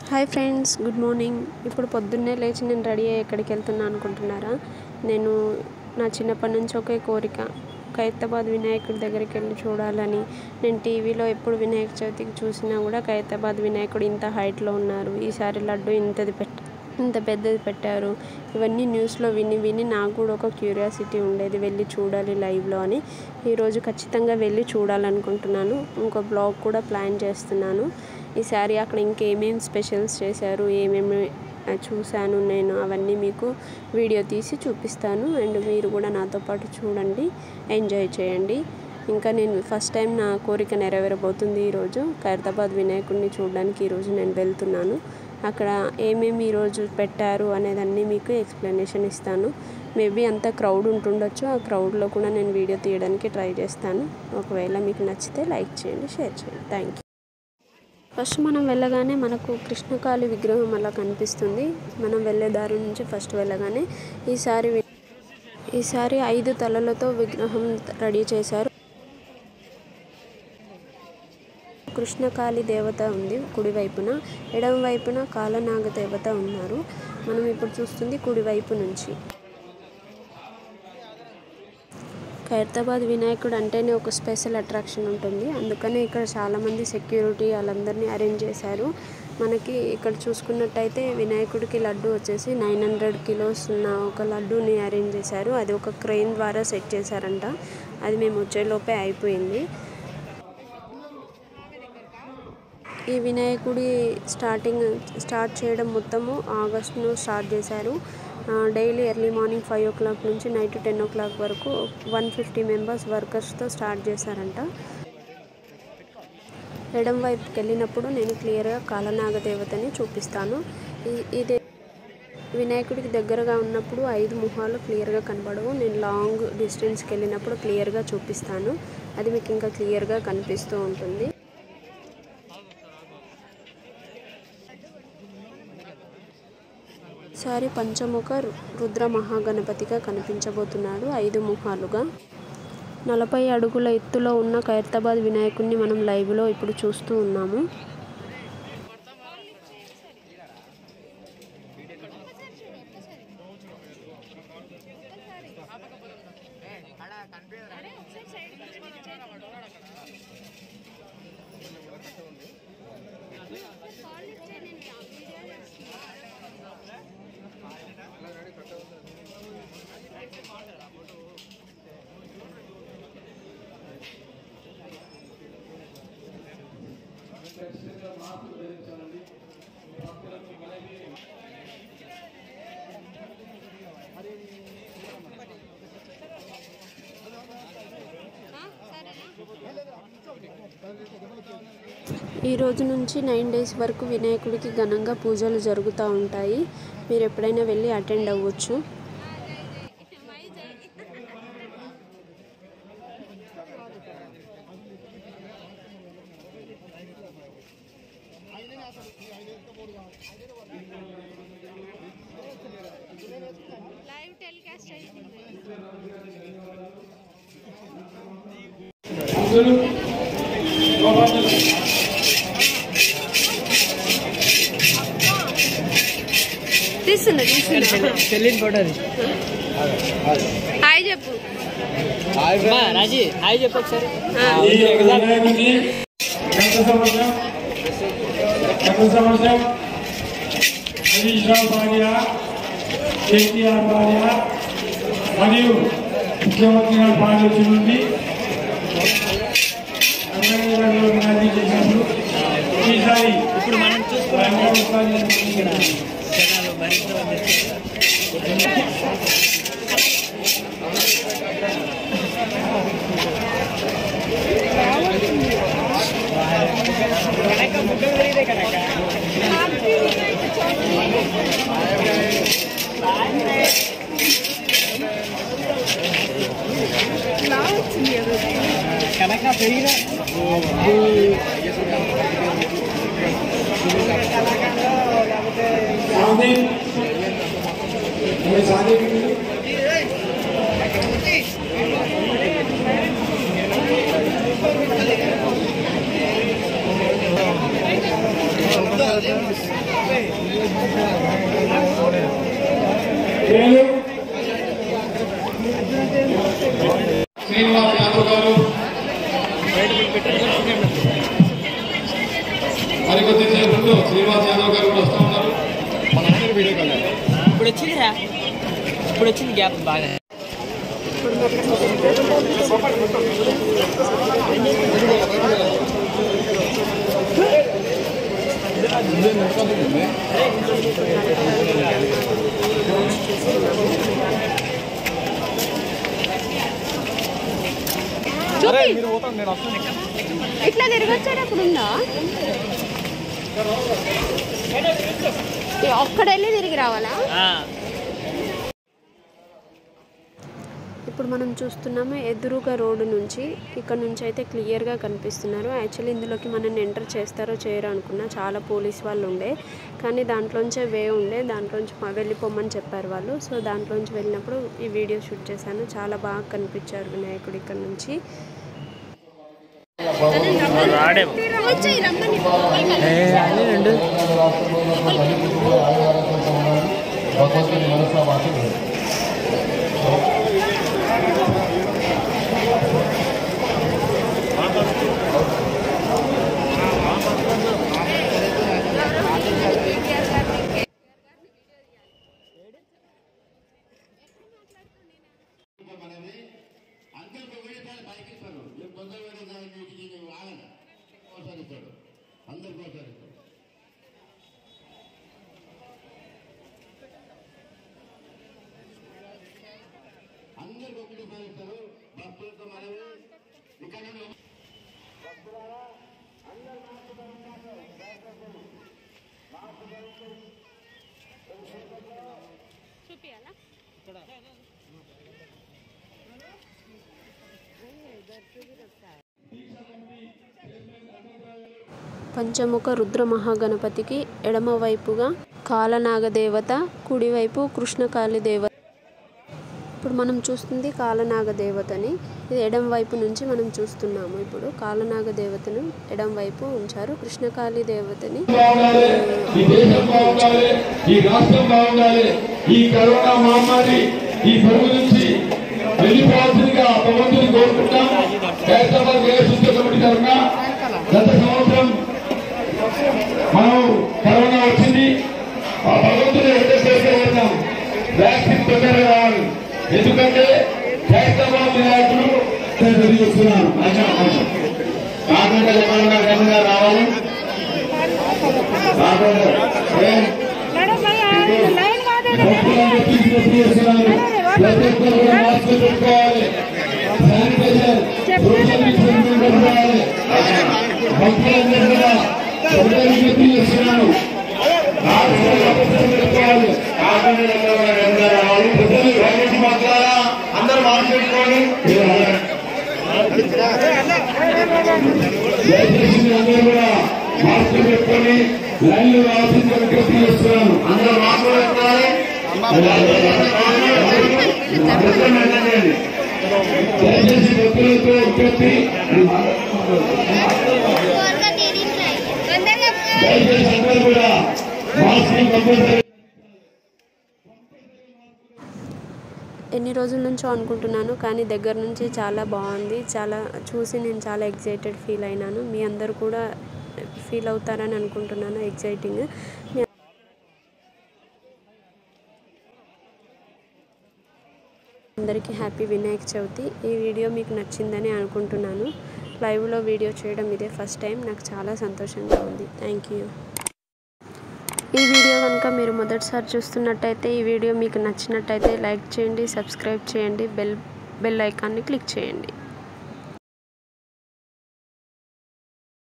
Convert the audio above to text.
hi friends good morning ఇప్పుడు పొద్దున్నే లేచి నేను రెడీ అయ్యి ఎక్కడికి వెళ్తున్నా అనుకుంటున్నారా నేను నా చిన్నప్పటి నుంచి ఒకే కోరిక ఖైరతాబాద్ వినాయకుడి దగ్గరికి వెళ్ళి చూడాలని నేను టీవీలో ఎప్పుడు వినాయక చవితికి చూసినా కూడా ఖైరతాబాద్ వినాయకుడు ఇంత హైట్లో ఉన్నారు ఈసారి లడ్డు ఇంతది పెట్ ఇంత పెద్దది పెట్టారు ఇవన్నీ న్యూస్లో విని విని నాకు కూడా ఒక క్యూరియాసిటీ ఉండేది వెళ్ళి చూడాలి లైవ్లో అని ఈరోజు ఖచ్చితంగా వెళ్ళి చూడాలనుకుంటున్నాను ఇంకో బ్లాగ్ కూడా ప్లాన్ చేస్తున్నాను ఈసారి అక్కడ ఇంకేమేమి స్పెషల్స్ చేశారు ఏమేమి ఆ, చూశాను నేను అవన్నీ మీకు వీడియో తీసి చూపిస్తాను అండ్ మీరు కూడా నాతో పాటు చూడండి ఎంజాయ్ చేయండి ఇంకా నేను ఫస్ట్ టైం నా కోరిక నెరవేరబోతుంది ఈరోజు ఖైరతాబాద్ వినాయకుడిని చూడడానికి ఈరోజు నేను వెళ్తున్నాను అక్కడ ఏమేమి ఈరోజు పెట్టారు అనేదాన్ని మీకు ఎక్స్ప్లెనేషన్ ఇస్తాను మేబీ అంత క్రౌడ్ ఉంటుండొచ్చు ఆ క్రౌడ్లో కూడా నేను వీడియో తీయడానికి ట్రై చేస్తాను ఒకవేళ మీకు నచ్చితే లైక్ చేయండి షేర్ చేయండి థ్యాంక్ యూ ఫస్ట్ మనం వెళ్ళగానే మనకు కృష్ణకాళి విగ్రహం అలా కనిపిస్తుంది మనం వెళ్ళే దారి నుంచి ఫస్ట్ వెళ్ళగానే ఈసారి వి- ఈసారి ఐదు తలలతో విగ్రహం రెడీ చేశారు కృష్ణకాళి దేవత ఉంది కుడివైపున ఎడమ వైపున కాలనాగ దేవత ఉన్నారు మనం ఇప్పుడు చూస్తుంది కుడివైపు నుంచి ఖైరతాబాద్ వినాయకుడు అంటేనే ఒక స్పెషల్ అట్రాక్షన్ ఉంటుంది అందుకనే ఇక్కడ చాలామంది సెక్యూరిటీ వాళ్ళందరినీ అరేంజ్ చేశారు మనకి ఇక్కడ చూసుకున్నట్టయితే వినాయకుడికి లడ్డు వచ్చేసి నైన్ హండ్రెడ్ కిలోస్ ఉన్న ఒక లడ్డూని అరేంజ్ చేశారు అది ఒక క్రెయిన్ ద్వారా సెట్ చేశారంట అది మేము వచ్చేలోపే అయిపోయింది ఈ వినాయకుడి స్టార్టింగ్ స్టార్ట్ చేయడం మొత్తము ఆగస్టులో స్టార్ట్ చేశారు daily early morning five o'clock నుంచి నైట్ టెన్ ఓ క్లాక్ వరకు వన్ ఫిఫ్టీ మెంబర్స్ వర్కర్స్తో స్టార్ట్ చేశారంట ఎడం వైపుకి వెళ్ళినప్పుడు నేను క్లియర్గా కాలనాగ దేవతని చూపిస్తాను ఈ- ఇదే వినాయకుడికి దగ్గరగా ఉన్నప్పుడు ఐదు ముఖాలు క్లియర్గా కనబడవు నేను లాంగ్ డిస్టెన్స్కి వెళ్ళినప్పుడు క్లియర్గా చూపిస్తాను అది మీకు ఇంకా క్లియర్గా కనిపిస్తూ ఉంటుంది ఈసారి పంచముఖ రు- రుద్ర మహాగణపతిగా కనిపించబోతున్నాడు ఐదు ముఖాలుగా నలభై అడుగుల ఎత్తులో ఉన్న ఖైరతాబాద్ వినాయకుడిని మనం లైవ్లో ఇప్పుడు చూస్తూ ఉన్నాము ఈ రోజు నుంచి నైన్ డేస్ వరకు వినాయకుడికి ఘనంగా పూజలు జరుగుతూ ఉంటాయి మీరు ఎప్పుడైనా వెళ్ళి అటెండ్ అవ్వచ్చు లైవ్ టెలికాస్ట్ అవుతుంది తీస్తున్నా తీస్తున్నా చెల్లిని ఫోటో హాయ్ చెప్పు రాజీ హాయ్ చెప్పు ఒకసారి ఈ వినాయకుడిని గత సంవత్సరం గత సంవత్సరం హరీష్ రావు భార్య కేటీఆర్ భార్య మరియు ముఖ్యమంత్రి గారి భార్య వచ్చి నుండి రంగంలో వినాయకుడు చేసినప్పుడు ఈసారి ఇప్పుడు మనం చూసుకున్నాము రంగంలో జనాలు మరింత మంది కనుక పెరిగిన शादी हमें शादी की పేరు శ్రీనివాస్ యాదవ్ గారు మరికొద్ది సేపట్లో శ్రీనివాస్ యాదవ్ గారు కూడా వస్తూ ఉన్నారు ఇప్పుడు వచ్చిందిరా ఇప్పుడు వచ్చింది గ్యాప్ బాగా ఇట్లా తిరగచ్చేటప్పుడు ఉందా ఒక్కడెళ్ళి తిరిగి రావాలా ఇప్పుడు మనం చూస్తున్నాము ఎదురుగా రోడ్డు నుంచి ఇక్కడ నుంచి అయితే క్లియర్గా కనిపిస్తున్నారు యాక్చువల్లీ ఇందులోకి మనల్ని ఎంటర్ చేస్తారో చేయరో అనుకున్నా చాలా పోలీస్ వాళ్ళు ఉండే కానీ దాంట్లోంచే వే ఉండే దాంట్లోంచి మా వెళ్ళిపోమని చెప్పారు వాళ్ళు సో దాంట్లోంచి వెళ్ళినప్పుడు ఈ వీడియో షూట్ చేశాను చాలా బాగా కనిపించారు వినాయకుడు ఇక్కడ నుంచి భగవంతుని మనసా వాసన పంచముఖ రుద్ర మహాగణపతికి ఎడమవైపుగా కాలనాగదేవత కుడివైపు కృష్ణకాళి దేవత ఇప్పుడు మనం చూస్తుంది కాలనాగ దేవతని ఇది ఎడం వైపు నుంచి మనం చూస్తున్నాము ఇప్పుడు కాలనాగ దేవతను ఎడం వైపు ఉంచారు కృష్ణకాళి దేవతని బాగుండాలి ఈ దేశం బాగుండాలి ఈ రాష్ట్రం బాగుండాలి ఈ కరోనా మహమ్మారి ఈ పరుగు నుంచి వెళ్ళిపోవాల్సిందిగా భగవంతుని కోరుకుంటాం హైదరాబాద్ దేశ కమిటీ తరఫున గత సంవత్సరం మనం కరోనా వచ్చింది ఆ భగవంతుని వెంకటేశ్వరం వ్యాక్సిన్ తొందరగా రావాలి ఎందుకంటే హైదరాబాద్ వినాయకుడు తెలియజేస్తున్నాను కాకుండా జగన్ గారు రావాలి అందరూ మాట్లాడుకోండి దయచేసి అందరూ కూడా మాస్కులు పెట్టుకొని లైన్లు రావాల్సింది విజ్ఞప్తి చేస్తున్నాను అందరూ మాస్కులు పెట్టుకోవాలి దయచేసి భక్తులతో విజ్ఞప్తి దయచేసి అందరూ కూడా మాస్కులు కంపల్సరీ ఎన్ని రోజుల నుంచో అనుకుంటున్నాను కానీ దగ్గర నుంచి చాలా బాగుంది చాలా చూసి నేను చాలా ఎగ్జైటెడ్ ఫీల్ అయినాను మీ అందరూ కూడా ఫీల్ అవుతారని అనుకుంటున్నాను ఎగ్జైటింగ్ మీ అందరికీ హ్యాపీ వినాయక చవితి ఈ వీడియో మీకు నచ్చిందని అనుకుంటున్నాను లైవ్లో వీడియో చేయడం ఇదే ఫస్ట్ టైం నాకు చాలా సంతోషంగా ఉంది థ్యాంక్ యూ ఈ వీడియో కనుక మీరు మొదటిసారి చూస్తున్నట్టయితే ఈ వీడియో మీకు నచ్చినట్టయితే లైక్ చేయండి సబ్స్క్రైబ్ చేయండి బెల్ బెల్ ఐకాన్ని క్లిక్ చేయండి